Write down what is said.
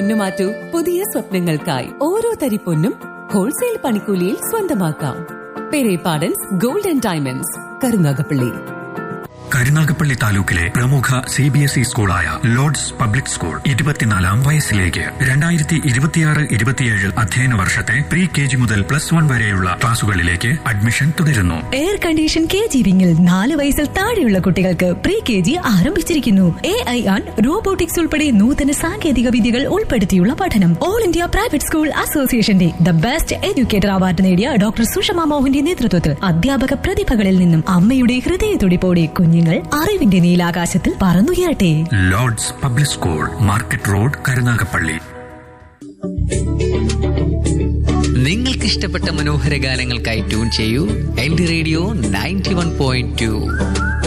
പൊന്നു മാറ്റൂ പുതിയ സ്വപ്നങ്ങൾക്കായി ഓരോ തരി പൊന്നും ഹോൾസെയിൽ പണിക്കൂലിയിൽ സ്വന്തമാക്കാം Perepadans gold and diamonds Karunagappally Karunagappally താലൂക്കിലെ പ്രമുഖ സി ബി എസ് ഇ സ്കൂളായ ലോർഡ്സ് പബ്ലിക് സ്കൂൾ ഇരുപത്തിനാലാം വയസ്സിലേക്ക് രണ്ടായിരത്തി ഇരുപത്തിയാറ് ഇരുപത്തിയേഴ് അധ്യയന വർഷത്തെ പ്രീ കെ ജി മുതൽ പ്ലസ് വൺ വരെയുള്ള ക്ലാസുകളിലേക്ക് അഡ്മിഷൻ തുടരുന്നു എയർ കണ്ടീഷൻ കെ ജി വിങ്ങിൽ നാല് വയസ്സിൽ താഴെയുള്ള കുട്ടികൾക്ക് പ്രീ കെ ജി ആരംഭിച്ചിരിക്കുന്നു എ ഐ ആൺ റോബോട്ടിക്സ് ഉൾപ്പെടെ നൂതന സാങ്കേതിക വിദ്യകൾ ഉൾപ്പെടുത്തിയുള്ള പഠനം ഓൾ ഇന്ത്യ പ്രൈവറ്റ് സ്കൂൾ അസോസിയേഷന്റെ ദ ബെസ്റ്റ് എഡ്യൂക്കേറ്റർ അവാർഡ് നേടിയ ഡോക്ടർ സുഷമ മോഹന്റെ നേതൃത്വത്തിൽ അധ്യാപക പ്രതിഭകളിൽ നിന്നും അമ്മയുടെ ഹൃദയത്തുടിപ്പോടെ കുഞ്ഞുങ്ങൾ അറിവിന്റെ നീലാകാശത്തിൽ പറന്നുയരട്ടെ Lords public school market road Karunagappally നിങ്ങൾക്ക് ഇഷ്ടപ്പെട്ട മനോഹര ഗാനങ്ങൾക്കായി ട്യൂൺ ചെയ്യൂ എന്റെ radio ninety one point to